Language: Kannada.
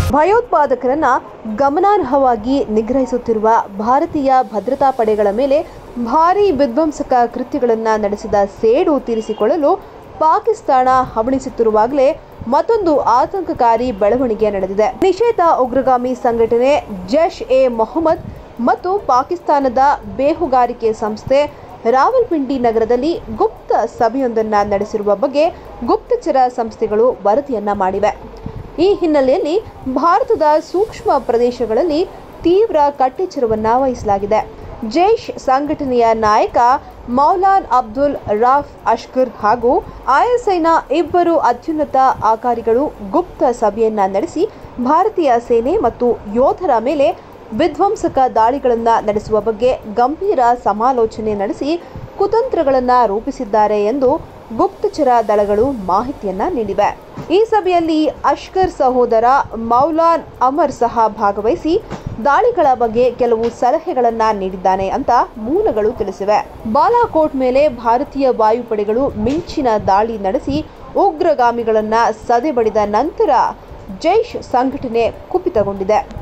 ಭಯೋತ್ಪಾದಕರನ್ನ ಗಮನಾರ್ಹವಾಗಿ ನಿಗ್ರಹಿಸುತ್ತಿರುವ ಭಾರತೀಯ ಭದ್ರತಾ ಪಡೆಗಳ ಮೇಲೆ ಭಾರೀ ವಿಧ್ವಂಸಕ ಕೃತ್ಯಗಳನ್ನು ನಡೆಸಿದ ಸೇಡು ತೀರಿಸಿಕೊಳ್ಳಲು ಪಾಕಿಸ್ತಾನ ಹವಣಿಸುತ್ತಿರುವಾಗಲೇ ಮತ್ತೊಂದು ಆತಂಕಕಾರಿ ಬೆಳವಣಿಗೆ ನಡೆದಿದೆ ನಿಷೇಧ ಉಗ್ರಗಾಮಿ ಸಂಘಟನೆ ಜೈಷ್ ಎ ಮೊಹಮ್ಮದ್ ಮತ್ತು ಪಾಕಿಸ್ತಾನದ ಬೇಹುಗಾರಿಕೆ ಸಂಸ್ಥೆ ರಾವಲ್ಪಿಂಡಿ ನಗರದಲ್ಲಿ ಗುಪ್ತ ಸಭೆಯೊಂದನ್ನು ನಡೆಸಿರುವ ಬಗ್ಗೆ ಗುಪ್ತಚರ ಸಂಸ್ಥೆಗಳು ವರದಿಯನ್ನ ಮಾಡಿವೆ ಈ ಹಿನ್ನೆಲೆಯಲ್ಲಿ ಭಾರತದ ಸೂಕ್ಷ್ಮ ಪ್ರದೇಶಗಳಲ್ಲಿ ತೀವ್ರ ಕಟ್ಟೆಚ್ಚರವನ್ನ ವಹಿಸಲಾಗಿದೆ ಜೈಷ್ ಸಂಘಟನೆಯ ನಾಯಕ ಮೌಲಾನ್ ಅಬ್ದುಲ್ ರಾಫ್ ಅಷ್ಕರ್ ಹಾಗೂ ಐಎಸ್ಐನ ಇಬ್ಬರು ಅತ್ಯುನ್ನತ ಅಧಿಕಾರಿಗಳು ಗುಪ್ತ ಸಭೆಯನ್ನ ನಡೆಸಿ ಭಾರತೀಯ ಸೇನೆ ಮತ್ತು ಯೋಧರ ಮೇಲೆ ವಿಧ್ವಂಸಕ ದಾಳಿಗಳನ್ನು ನಡೆಸುವ ಬಗ್ಗೆ ಗಂಭೀರ ಸಮಾಲೋಚನೆ ನಡೆಸಿ ಕುತಂತ್ರಗಳನ್ನು ರೂಪಿಸಿದ್ದಾರೆ ಎಂದು ಗುಪ್ತಚರ ದಳಗಳು ಮಾಹಿತಿಯನ್ನ ನೀಡಿವೆ ಈ ಸಭೆಯಲ್ಲಿ ಅಷ್ಕರ್ ಸಹೋದರ ಮೌಲಾನ್ ಅಮರ್ ಸಹ ಭಾಗವಹಿಸಿ ದಾಳಿಗಳ ಬಗ್ಗೆ ಕೆಲವು ಸಲಹೆಗಳನ್ನ ನೀಡಿದ್ದಾನೆ ಅಂತ ಮೂಲಗಳು ತಿಳಿಸಿವೆ ಬಾಲಾಕೋಟ್ ಮೇಲೆ ಭಾರತೀಯ ವಾಯುಪಡೆಗಳು ಮಿಂಚಿನ ದಾಳಿ ನಡೆಸಿ ಉಗ್ರಗಾಮಿಗಳನ್ನ ಸದೆಬಡಿದ ನಂತರ ಜೈಷ್ ಸಂಘಟನೆ ಕುಪಿತಗೊಂಡಿದೆ